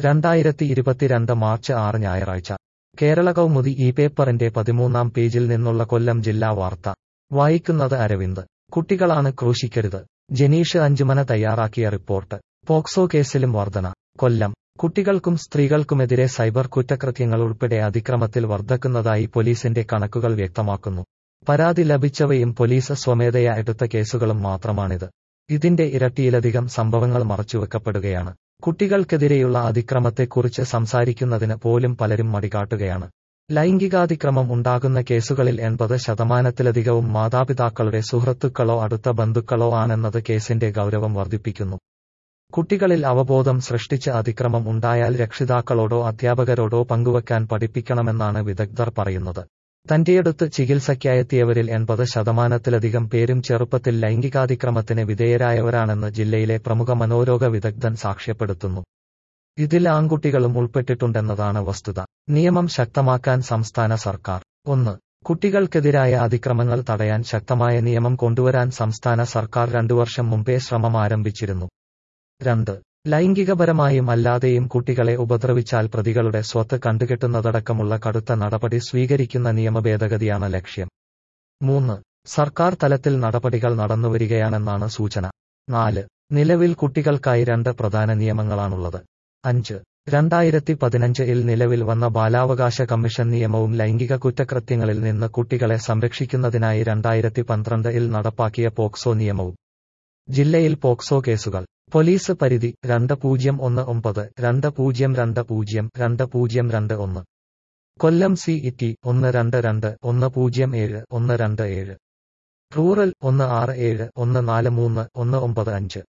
രണ്ടായിരത്തി ഇരുപത്തിരണ്ട് മാർച്ച് ആറ് ഞായറാഴ്ച കേരള കൗമുദി ഈ പേപ്പറിന്റെ പതിമൂന്നാം പേജിൽ നിന്നുള്ള കൊല്ലം ജില്ലാ വാർത്ത വായിക്കുന്നത് അരവിന്ദ് കുട്ടികളാണ് ക്രൂശിക്കരുത് ജനീഷ് അഞ്ചുമന തയ്യാറാക്കിയ റിപ്പോർട്ട് പോക്സോ കേസിലും വർധന കൊല്ലം കുട്ടികൾക്കും സ്ത്രീകൾക്കുമെതിരെ സൈബർ കുറ്റകൃത്യങ്ങൾ ഉൾപ്പെടെ അതിക്രമത്തിൽ വർദ്ധക്കുന്നതായി പോലീസിന്റെ കണക്കുകൾ വ്യക്തമാക്കുന്നു പരാതി ലഭിച്ചവയും പോലീസ് സ്വമേധയാ എടുത്ത കേസുകളും മാത്രമാണിത് ഇതിന്റെ ഇരട്ടിയിലധികം സംഭവങ്ങൾ മറച്ചുവെക്കപ്പെടുകയാണ് കുട്ടികൾക്കെതിരെയുള്ള അതിക്രമത്തെക്കുറിച്ച് സംസാരിക്കുന്നതിന് പോലും പലരും മടികാട്ടുകയാണ് ലൈംഗികാതിക്രമം ഉണ്ടാകുന്ന കേസുകളിൽ എൺപത് ശതമാനത്തിലധികവും മാതാപിതാക്കളുടെ സുഹൃത്തുക്കളോ അടുത്ത ബന്ധുക്കളോ ആണെന്നത് കേസിന്റെ ഗൗരവം വർദ്ധിപ്പിക്കുന്നു കുട്ടികളിൽ അവബോധം സൃഷ്ടിച്ച് അതിക്രമം ഉണ്ടായാൽ രക്ഷിതാക്കളോടോ അധ്യാപകരോടോ പങ്കുവയ്ക്കാൻ പഠിപ്പിക്കണമെന്നാണ് വിദഗ്ധർ പറയുന്നത് തന്റെയടുത്ത് ചികിത്സയ്ക്കായെത്തിയവരിൽ എൺപത് ശതമാനത്തിലധികം പേരും ചെറുപ്പത്തിൽ ലൈംഗികാതിക്രമത്തിന് വിധേയരായവരാണെന്ന് ജില്ലയിലെ പ്രമുഖ മനോരോഗ വിദഗ്ധൻ സാക്ഷ്യപ്പെടുത്തുന്നു ഇതിൽ ആൺകുട്ടികളും ഉൾപ്പെട്ടിട്ടുണ്ടെന്നതാണ് വസ്തുത നിയമം ശക്തമാക്കാൻ സംസ്ഥാന സർക്കാർ ഒന്ന് കുട്ടികൾക്കെതിരായ അതിക്രമങ്ങൾ തടയാൻ ശക്തമായ നിയമം കൊണ്ടുവരാൻ സംസ്ഥാന സർക്കാർ രണ്ടു വർഷം മുമ്പേ ശ്രമം ആരംഭിച്ചിരുന്നു രണ്ട് ലൈംഗികപരമായും അല്ലാതെയും കുട്ടികളെ ഉപദ്രവിച്ചാൽ പ്രതികളുടെ സ്വത്ത് കണ്ടുകെട്ടുന്നതടക്കമുള്ള കടുത്ത നടപടി സ്വീകരിക്കുന്ന നിയമഭേദഗതിയാണ് ലക്ഷ്യം മൂന്ന് സർക്കാർ തലത്തിൽ നടപടികൾ നടന്നുവരികയാണെന്നാണ് സൂചന നാല് നിലവിൽ കുട്ടികൾക്കായി രണ്ട് പ്രധാന നിയമങ്ങളാണുള്ളത് അഞ്ച് രണ്ടായിരത്തി പതിനഞ്ചിൽ നിലവിൽ വന്ന ബാലാവകാശ കമ്മീഷൻ നിയമവും ലൈംഗിക കുറ്റകൃത്യങ്ങളിൽ നിന്ന് കുട്ടികളെ സംരക്ഷിക്കുന്നതിനായി രണ്ടായിരത്തി പന്ത്രണ്ടിൽ നടപ്പാക്കിയ പോക്സോ നിയമവും ജില്ലയിൽ പോക്സോ കേസുകൾ പോലീസ് പരിധി രണ്ട് പൂജ്യം ഒന്ന് ഒമ്പത് രണ്ട് പൂജ്യം രണ്ട് പൂജ്യം രണ്ട് പൂജ്യം രണ്ട് ഒന്ന് കൊല്ലം സി ഇറ്റി ഒന്ന് രണ്ട് രണ്ട് ഒന്ന് പൂജ്യം ഏഴ് ഒന്ന് രണ്ട് ഏഴ് റൂറൽ ഒന്ന് ആറ് ഏഴ് ഒന്ന് നാല് മൂന്ന് ഒന്ന് ഒമ്പത് അഞ്ച്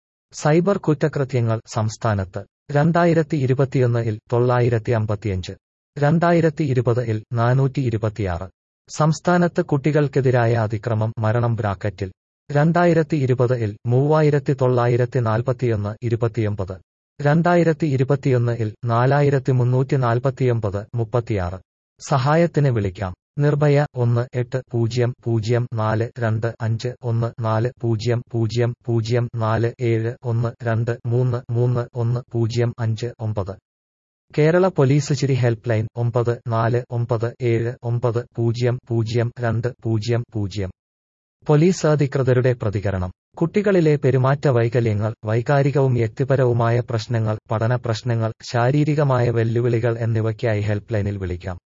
സൈബർ കുറ്റകൃത്യങ്ങൾ സംസ്ഥാനത്ത് രണ്ടായിരത്തി ഇരുപത്തിയൊന്നിൽ തൊള്ളായിരത്തി അമ്പത്തിയഞ്ച് രണ്ടായിരത്തി ഇരുപതിൽ നാനൂറ്റി ഇരുപത്തിയാറ് സംസ്ഥാനത്ത് കുട്ടികൾക്കെതിരായ അതിക്രമം മരണം ബ്രാക്കറ്റിൽ രണ്ടായിരത്തി ഇരുപതിൽ മൂവായിരത്തി തൊള്ളായിരത്തി നാൽപ്പത്തിയൊന്ന് ഇരുപത്തിയൊമ്പത് രണ്ടായിരത്തി ഇരുപത്തിയൊന്നിൽ നാലായിരത്തി മുന്നൂറ്റി നാൽപ്പത്തിയൊമ്പത് മുപ്പത്തിയാറ് സഹായത്തിന് വിളിക്കാം നിർഭയ ഒന്ന് എട്ട് പൂജ്യം പൂജ്യം നാല് രണ്ട് അഞ്ച് ഒന്ന് നാല് പൂജ്യം പൂജ്യം പൂജ്യം നാല് ഏഴ് ഒന്ന് രണ്ട് മൂന്ന് മൂന്ന് ഒന്ന് പൂജ്യം അഞ്ച് ഒമ്പത് കേരള പോലീസ് ചിരി ഹെൽപ്പ് ലൈൻ ഒമ്പത് നാല് ഒമ്പത് ഏഴ് ഒമ്പത് പൂജ്യം പൂജ്യം രണ്ട് പൂജ്യം പൂജ്യം പോലീസ് അധികൃതരുടെ പ്രതികരണം കുട്ടികളിലെ പെരുമാറ്റ വൈകല്യങ്ങൾ വൈകാരികവും വ്യക്തിപരവുമായ പ്രശ്നങ്ങൾ പഠന പ്രശ്നങ്ങൾ ശാരീരികമായ വെല്ലുവിളികൾ എന്നിവയ്ക്കായി ഹെൽപ്പ് ലൈനിൽ വിളിക്കാം